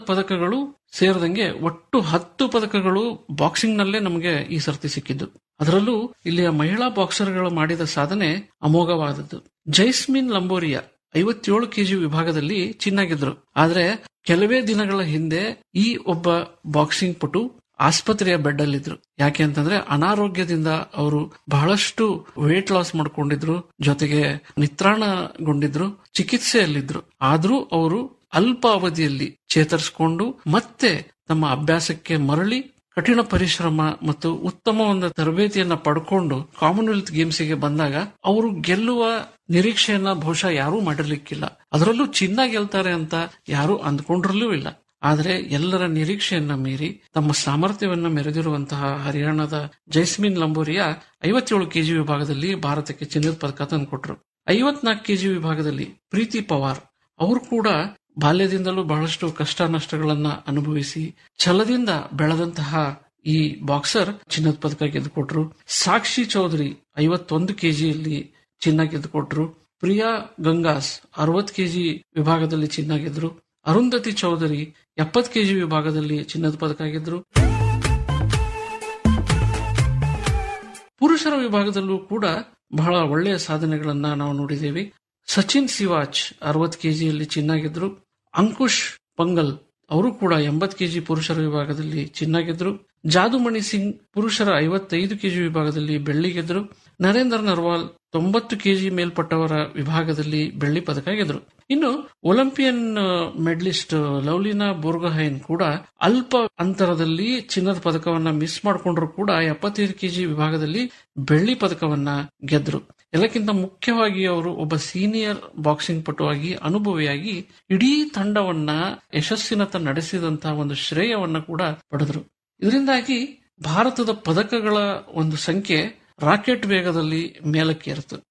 ಪದಕಗಳು ಸೇರಿದಂಗೆ ಒಟ್ಟು ಹತ್ತು ಪದಕಗಳು ಬಾಕ್ಸಿಂಗ್ ನಲ್ಲೇ ನಮಗೆ ಈ ಸರ್ತಿ ಸಿಕ್ಕಿದ್ದು ಅದರಲ್ಲೂ ಇಲ್ಲಿಯ ಮಹಿಳಾ ಬಾಕ್ಸರ್ಗಳು ಮಾಡಿದ ಸಾಧನೆ ಅಮೋಘವಾದದ್ದು ಜೈಸ್ಮಿನ್ ಲಂಬೋರಿಯಾ ಐವತ್ತೇಳು ಕೆಜಿ ವಿಭಾಗದಲ್ಲಿ ಚಿನ್ನ ಗೆದ್ರು ಆದ್ರೆ ಕೆಲವೇ ದಿನಗಳ ಹಿಂದೆ ಈ ಒಬ್ಬ ಬಾಕ್ಸಿಂಗ್ ಪಟು ಆಸ್ಪತ್ರೆಯ ಬೆಡ್ ಅಲ್ಲಿದ್ರು ಯಾಕೆ ಅಂತಂದ್ರೆ ಅನಾರೋಗ್ಯದಿಂದ ಅವರು ಬಹಳಷ್ಟು ವೇಟ್ ಲಾಸ್ ಮಾಡ್ಕೊಂಡಿದ್ರು ಜೊತೆಗೆ ನಿತ್ರಾಣಗೊಂಡಿದ್ರು ಚಿಕಿತ್ಸೆಯಲ್ಲಿದ್ರು ಆದ್ರೂ ಅವರು ಅಲ್ಪ ಅವಧಿಯಲ್ಲಿ ಚೇತರಿಸಿಕೊಂಡು ಮತ್ತೆ ತಮ್ಮ ಅಭ್ಯಾಸಕ್ಕೆ ಮರಳಿ ಕಠಿಣ ಪರಿಶ್ರಮ ಮತ್ತು ಉತ್ತಮ ಒಂದು ತರಬೇತಿಯನ್ನ ಪಡ್ಕೊಂಡು ಕಾಮನ್ವೆಲ್ತ್ ಗೇಮ್ಸ್ಗೆ ಬಂದಾಗ ಅವರು ಗೆಲ್ಲುವ ನಿರೀಕ್ಷೆಯನ್ನ ಬಹುಶಃ ಯಾರೂ ಮಾಡಿರ್ಲಿಕ್ಕಿಲ್ಲ ಅದರಲ್ಲೂ ಚಿನ್ನ ಗೆಲ್ತಾರೆ ಅಂತ ಯಾರೂ ಅಂದ್ಕೊಂಡ್ರಲ್ಲೂ ಇಲ್ಲ ಆದರೆ ಎಲ್ಲರ ನಿರೀಕ್ಷೆಯನ್ನ ಮೀರಿ ತಮ್ಮ ಸಾಮರ್ಥ್ಯವನ್ನ ಮೆರೆದಿರುವಂತಹ ಹರಿಯಾಣದ ಜೈಸ್ಮಿನ್ ಲಂಬೋರಿಯಾ ಐವತ್ತೇಳು ಕೆಜಿ ವಿಭಾಗದಲ್ಲಿ ಭಾರತಕ್ಕೆ ಚಿನ್ನದ ಪದಕ ತಂದುಕೊಟ್ರು ಐವತ್ನಾಲ್ಕು ಕೆಜಿ ವಿಭಾಗದಲ್ಲಿ ಪ್ರೀತಿ ಪವಾರ್ ಅವರು ಕೂಡ ಬಾಲ್ಯದಿಂದಲೂ ಬಹಳಷ್ಟು ಕಷ್ಟ ನಷ್ಟಗಳನ್ನ ಅನುಭವಿಸಿ ಛಲದಿಂದ ಬೆಳೆದಂತಹ ಈ ಬಾಕ್ಸರ್ ಚಿನ್ನದ ಪದಕ ಗೆದ್ದುಕೊಟ್ರು ಸಾಕ್ಷಿ ಚೌಧರಿ ಐವತ್ತೊಂದು ಕೆಜಿಯಲ್ಲಿ ಚಿನ್ನ ಗೆದ್ದುಕೊಟ್ರು ಪ್ರಿಯಾ ಗಂಗಾಸ್ ಅರವತ್ ಕೆಜಿ ವಿಭಾಗದಲ್ಲಿ ಚಿನ್ನ ಗೆದ್ರು ಅರುಂಧತಿ ಚೌಧರಿ ಎಪ್ಪತ್ ಕೆಜಿ ವಿಭಾಗದಲ್ಲಿ ಚಿನ್ನದ ಪದಕ ಗೆದ್ರು ಪುರುಷರ ವಿಭಾಗದಲ್ಲೂ ಕೂಡ ಬಹಳ ಒಳ್ಳೆಯ ಸಾಧನೆಗಳನ್ನ ನಾವು ನೋಡಿದ್ದೇವೆ ಸಚಿನ್ ಸಿವಾಚ್ ಅರವತ್ ಕೆಜಿಯಲ್ಲಿ ಚಿನ್ನ ಗೆದ್ರು ಅಂಕುಶ್ ಪಂಗಲ್ ಅವರು ಕೂಡ ಎಂಬತ್ ಕೆಜಿ ಪುರುಷರ ವಿಭಾಗದಲ್ಲಿ ಚಿನ್ನ ಗೆದ್ರು ಜಾದುಮಣಿ ಸಿಂಗ್ ಪುರುಷರ ಐವತ್ತೈದು ಕೆಜಿ ವಿಭಾಗದಲ್ಲಿ ಬೆಳ್ಳಿ ಗೆದ್ರು ನರೇಂದ್ರ ನರ್ವಾಲ್ ತೊಂಬತ್ತು ಕೆಜಿ ಮೇಲ್ಪಟ್ಟವರ ವಿಭಾಗದಲ್ಲಿ ಬೆಳ್ಳಿ ಪದಕ ಗೆದ್ರು ಇನ್ನು ಒಲಿಂಪಿಯನ್ ಮೆಡಲಿಸ್ಟ್ ಲವ್ಲಿನಾ ಬೋರ್ಗಹೈನ್ ಕೂಡ ಅಲ್ಪ ಅಂತರದಲ್ಲಿ ಚಿನ್ನದ ಪದಕವನ್ನ ಮಿಸ್ ಮಾಡಿಕೊಂಡ್ರು ಕೂಡ ಎಪ್ಪತ್ತೈದು ಕೆಜಿ ವಿಭಾಗದಲ್ಲಿ ಬೆಳ್ಳಿ ಪದಕವನ್ನ ಗೆದ್ರು ಎಲ್ಲಕ್ಕಿಂತ ಮುಖ್ಯವಾಗಿ ಅವರು ಒಬ್ಬ ಸೀನಿಯರ್ ಬಾಕ್ಸಿಂಗ್ ಪಟುವಾಗಿ ಅನುಭವಿಯಾಗಿ ಇಡೀ ತಂಡವನ್ನ ಯಶಸ್ಸಿನತ್ತ ನಡೆಸಿದಂತಹ ಒಂದು ಶ್ರೇಯವನ್ನ ಕೂಡ ಪಡೆದ್ರು ಇದರಿಂದಾಗಿ ಭಾರತದ ಪದಕಗಳ ಒಂದು ಸಂಖ್ಯೆ ರಾಕೆಟ್ ವೇಗದಲ್ಲಿ ಮೇಲಕ್ಕೇರಿತು